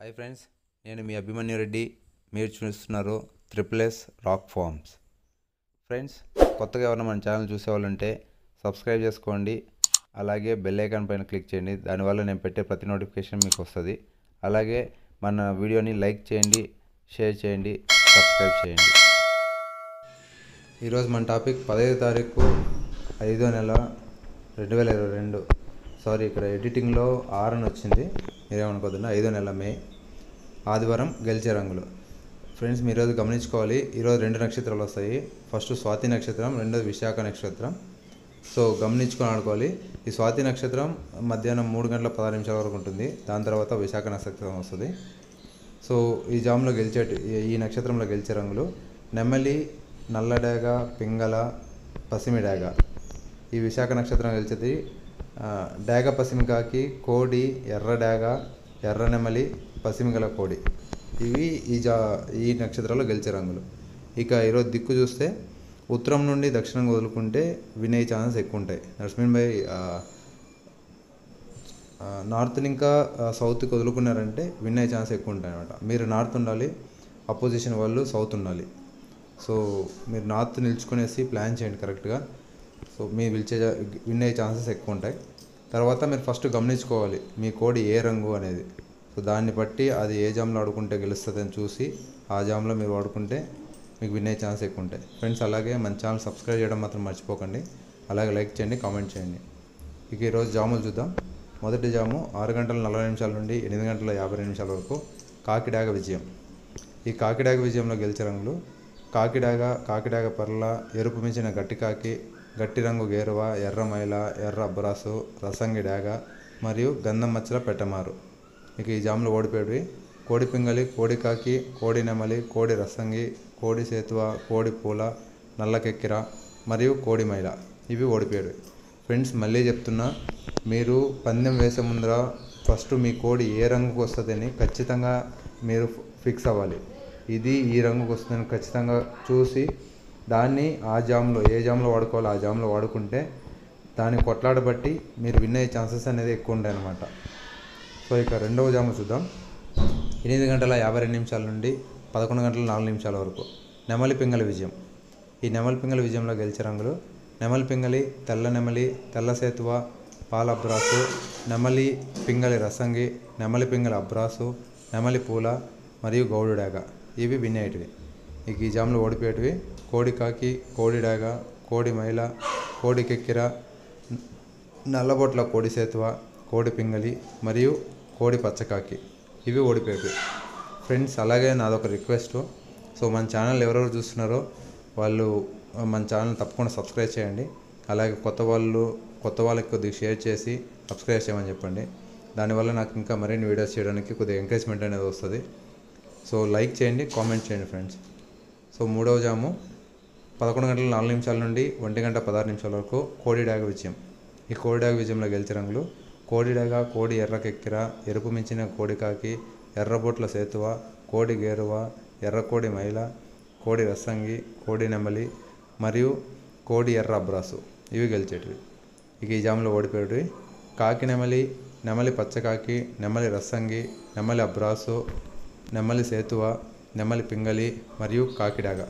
hi friends నేను మీ అభిమన్యు రెడ్డి మీరు చూస్తున్నారు triple S rock farms friends కొత్తగా ఎవరైనా మన ఛానల్ చూసేవాళ్ళు ఉంటే సబ్స్క్రైబ్ చేసుకోండి అలాగే బెల్ ఐకాన్ పైన క్లిక్ చేయండి దానివల్ల నేను పెట్టే ప్రతి నోటిఫికేషన్ మీకు వస్తుంది అలాగే మన వీడియోని లైక్ చేయండి షేర్ చేయండి సబ్స్క్రైబ్ చేయండి ఈరోజు మన టాపిక్ పదహైదు తారీఖు ఐదో నెల రెండు వేల ఇరవై రెండు సారీ ఇక్కడ ఎడిటింగ్లో ఆరు అని వచ్చింది మీరేమనుకోద్దండి ఐదో నెల మే ఆదివారం గెలిచే రంగులు ఫ్రెండ్స్ మీరు ఈరోజు గమనించుకోవాలి ఈరోజు రెండు నక్షత్రాలు వస్తాయి ఫస్ట్ స్వాతి నక్షత్రం రెండోది విశాఖ నక్షత్రం సో గమనించుకొని ఆడుకోవాలి ఈ స్వాతి నక్షత్రం మధ్యాహ్నం మూడు గంటల పదహారు నిమిషాల వరకు ఉంటుంది దాని తర్వాత విశాఖ నక్షత్రం వస్తుంది సో ఈ జామ్లో గెలిచే ఈ నక్షత్రంలో గెలిచే రంగులు నెమ్మలి నల్లడేగ పింగళ పసిమి డేగ ఈ విశాఖ నక్షత్రం గెలిచేది ఆ, డేగ పసిమికాకి కోడి ఎర్ర డేగ ఎర్ర నెమలి పసిమిగల కోడి ఇవి ఈ జా ఈ నక్షత్రాల్లో గెలిచే రంగులు ఇక ఈరోజు దిక్కు చూస్తే ఉత్తరం నుండి దక్షిణం వదులుకుంటే వినే ఛాన్సెస్ ఎక్కువ ఉంటాయి నరసింహన్ బై నార్త్ని ఇంకా సౌత్కి వదులుకున్నారంటే విన్ అయ్యే ఛాన్స్ ఎక్కువ ఉంటాయి అనమాట మీరు నార్త్ ఉండాలి అపోజిషన్ వాళ్ళు సౌత్ ఉండాలి సో మీరు నార్త్ నిల్చుకునేసి ప్లాన్ చేయండి కరెక్ట్గా సో మీ విల్చే విన్ అయ్యే ఛాన్సెస్ ఎక్కువ ఉంటాయి తర్వాత మీరు ఫస్ట్ గమనించుకోవాలి మీ కోడి ఏ రంగు అనేది సో దాన్ని బట్టి అది ఏ జామ్లో ఆడుకుంటే గెలుస్తుందని చూసి ఆ జామ్లో మీరు ఆడుకుంటే మీకు విన్ అయ్యే ఛాన్స్ ఎక్కువ ఉంటాయి ఫ్రెండ్స్ అలాగే మన ఛానల్ సబ్స్క్రైబ్ చేయడం మాత్రం మర్చిపోకండి అలాగే లైక్ చేయండి కామెంట్ చేయండి ఇక ఈరోజు జాములు చూద్దాం మొదటి జాము ఆరు గంటల నలభై నిమిషాల నుండి ఎనిమిది గంటల యాభై రెండు నిమిషాల వరకు కాకిడాగ విజయం ఈ కాకిడాగ విజయంలో గెలిచే రంగులు కాకిడాగ కాకిడాగ పర్ల ఎరుపు మించిన గట్టి కాకి గట్టి రంగు గేరువ ఎర్ర మైల ఎర్ర అబ్బరాసు రసంగి డాగ మరియు గంధం మచ్చల పెట్టమారు ఇక ఈ జాములు ఓడిపోయేవి కోడి పింగళి కోడి కాకి కోడి నెమలి కోడి రసంగి కోడి సేతువ కోడి పూల నల్లకెక్కిర మరియు కోడి మైల ఇవి ఓడిపోయాడు ఫ్రెండ్స్ మళ్ళీ చెప్తున్నా మీరు పందెం వేసే ముందర ఫస్ట్ మీ కోడి ఏ రంగుకు వస్తుందని ఖచ్చితంగా మీరు ఫిక్స్ అవ్వాలి ఇది ఈ రంగుకు వస్తుందని ఖచ్చితంగా చూసి దాన్ని ఆ జామ్లో ఏ జామ్లో వాడుకోవాలో ఆ జామ్లో వాడుకుంటే దాన్ని కొట్లాడ బట్టి మీరు విన్ అయ్యే ఛాన్సెస్ అనేది ఎక్కువ ఉంటాయి అన్నమాట సో ఇక రెండవ జాము చూద్దాం ఎనిమిది గంటల యాభై రెండు నిమిషాల నుండి పదకొండు గంటల నాలుగు నిమిషాల వరకు నెమలి పింగళి విజయం ఈ నెమలి పింగళి విజయంలో గెలిచే రంగులు నెమలి పింగళి తెల్ల నెమలి తెల్ల సేతువ పాల అబ్రాసు నెమలి పింగళి రసంగి నెమలి పింగళి అబ్రాసు నెమలి పూల మరియు గౌడు డాగ ఇవి విన్ అయ్యేటివి ఇక ఈ జామ్లో ఓడిపోయేటివి కోడి కాకి కోడి డాగ కోడి మైల కోడి కెక్కిర నల్లబొట్ల కోడి సేతువ కోడి పింగళి మరియు కోడి పచ్చకాకి ఇవి ఓడిపోయేవి ఫ్రెండ్స్ అలాగే నాదొక రిక్వెస్ట్ సో మన ఛానల్ ఎవరెవరు చూస్తున్నారో వాళ్ళు ఆ, మన ఛానల్ తప్పకుండా సబ్స్క్రైబ్ చేయండి అలాగే కొత్త వాళ్ళు కొత్త వాళ్ళకి కొద్దిగా షేర్ చేసి సబ్స్క్రైబ్ చేయమని చెప్పండి దానివల్ల నాకు ఇంకా మరిన్ని వీడియోస్ చేయడానికి కొద్దిగా ఎంకరేజ్మెంట్ అనేది వస్తుంది సో లైక్ చేయండి కామెంట్ చేయండి ఫ్రెండ్స్ సో మూడవ జాము పదకొండు గంటల నాలుగు నిమిషాల నుండి ఒంటి గంట పదహారు నిమిషాల వరకు కోడి డాగ విజయం ఈ కోడి డాగ విజయంలో గెలిచే రంగులు కోడి డాగ కోడి ఎర్రకెక్కిర ఎరుపు మించిన కోడి కాకి ఎర్రబొట్ల సేతువ కోడి గేరువ ఎర్రకోడి మైల కోడి రసంగి కోడి నెమలి మరియు కోడి ఎర్ర అబ్రాసు ఇవి గెలిచేటివి ఇక ఈ జాములో ఓడిపోయేటివి కాకి నెమలి నెమలి పచ్చకాకి నెమలి రసంగి నెమలి అబ్రాసు నెమలి సేతువ నెమలి పింగళి మరియు కాకిడాగ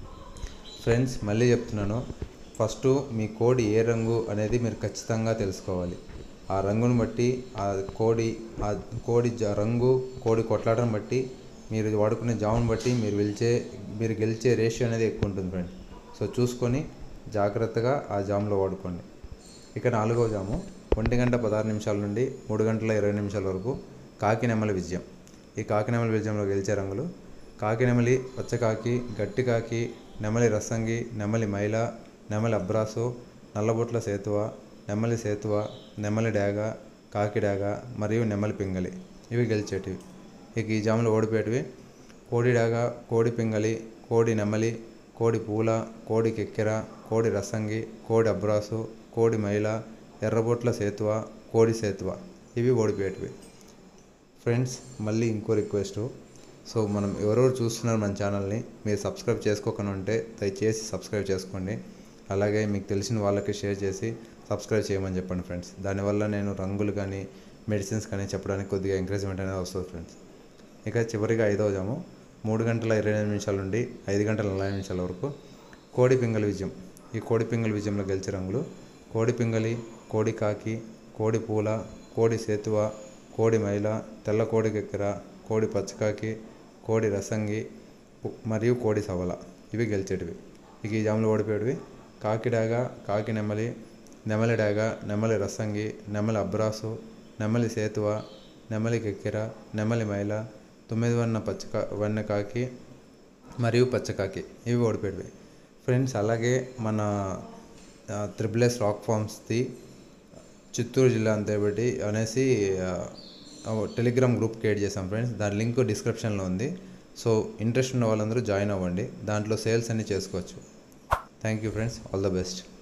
ఫ్రెండ్స్ మళ్ళీ చెప్తున్నాను ఫస్ట్ మీ కోడి ఏ రంగు అనేది మీరు ఖచ్చితంగా తెలుసుకోవాలి ఆ రంగును బట్టి ఆ కోడి ఆ కోడి జ- రంగు కోడి కొట్లాటను బట్టి మీరు వాడుకునే జామును బట్టి మీరు గెలిచే మీరు గెలిచే రేషియో అనేది ఎక్కువ ఉంటుంది ఫ్రెండ్ సో చూసుకొని జాగ్రత్తగా ఆ జామ్లో వాడుకోండి ఇక నాలుగవ జాము ఒంటి గంట పదహారు నిమిషాల నుండి మూడు గంటల ఇరవై నిమిషాల వరకు కాకినెమలి విజయం ఈ కాకినెమలి విజయంలో గెలిచే రంగులు కాకినెమలి పచ్చకాకి గట్టి కాకి నెమలి రసంగి నెమలి మైల నెమలి అబ్రాసు నల్లబొట్ల సేతువ నెమలి సేతువ నెమలి డాగ కాకి డాగ మరియు నెమలి పింగళి ఇవి గెలిచేటివి ఇక ఈ జాములు ఓడిపోయేటివి కోడి డాగ కోడి పింగళి కోడి నెమలి కోడి పూల కోడి కెక్కెర కోడి రసంగి కోడి అబ్రాసు కోడి మైల ఎర్రబొట్ల సేతువ కోడి సేతువ ఇవి ఓడిపోయేటివి ఫ్రెండ్స్ మళ్ళీ ఇంకో రిక్వెస్ట్ సో మనం ఎవరెవరు చూస్తున్నారు మన ఛానల్ని మీరు సబ్స్క్రైబ్ చేసుకోకుండా ఉంటే దయచేసి సబ్స్క్రైబ్ చేసుకోండి అలాగే మీకు తెలిసిన వాళ్ళకి షేర్ చేసి సబ్స్క్రైబ్ చేయమని చెప్పండి ఫ్రెండ్స్ దానివల్ల నేను రంగులు కానీ మెడిసిన్స్ కానీ చెప్పడానికి కొద్దిగా ఎంకరేజ్మెంట్ అనేది వస్తుంది ఫ్రెండ్స్ ఇక చివరిగా ఐదవ జాము మూడు గంటల ఇరవై ఎనిమిది నిమిషాల నుండి ఐదు గంటల నలభై నిమిషాల వరకు కోడి పింగళి విజయం ఈ కోడి పింగళి విజయంలో గెలిచే రంగులు కోడి పింగళి కోడి కాకి కోడి పూల కోడి సేతువ కోడి మైల తెల్ల కోడి కెక్కెర కోడి పచ్చకాకి కోడి రసంగి పు- మరియు కోడి సవల ఇవి గెలిచేటివి ఇక ఈ జాములు ఓడిపోయేటివి కాకిడాగ కాకి నెమలి నెమలి డాగ నెమలి రసంగి నెమలి అబ్రాసు నెమలి సేతువ నెమలి కెక్కెర నెమలి మైల తొమ్మిది వన్న పచ్చకా వన్న కాకి మరియు పచ్చకాకి ఇవి ఓడిపోయేటివి ఫ్రెండ్స్ అలాగే మన త్రిబుల్ ఎస్ రాక్ ఫార్మ్స్ది చిత్తూరు జిల్లా అంతే బట్టి అనేసి ఆ, ఆ, టెలిగ్రామ్ గ్రూప్ క్రియేట్ చేసాం ఫ్రెండ్స్ దాని లింక్ డిస్క్రిప్షన్లో ఉంది సో ఇంట్రెస్ట్ ఉన్న వాళ్ళందరూ జాయిన్ అవ్వండి దాంట్లో సేల్స్ అన్నీ చేసుకోవచ్చు thank you friends all the best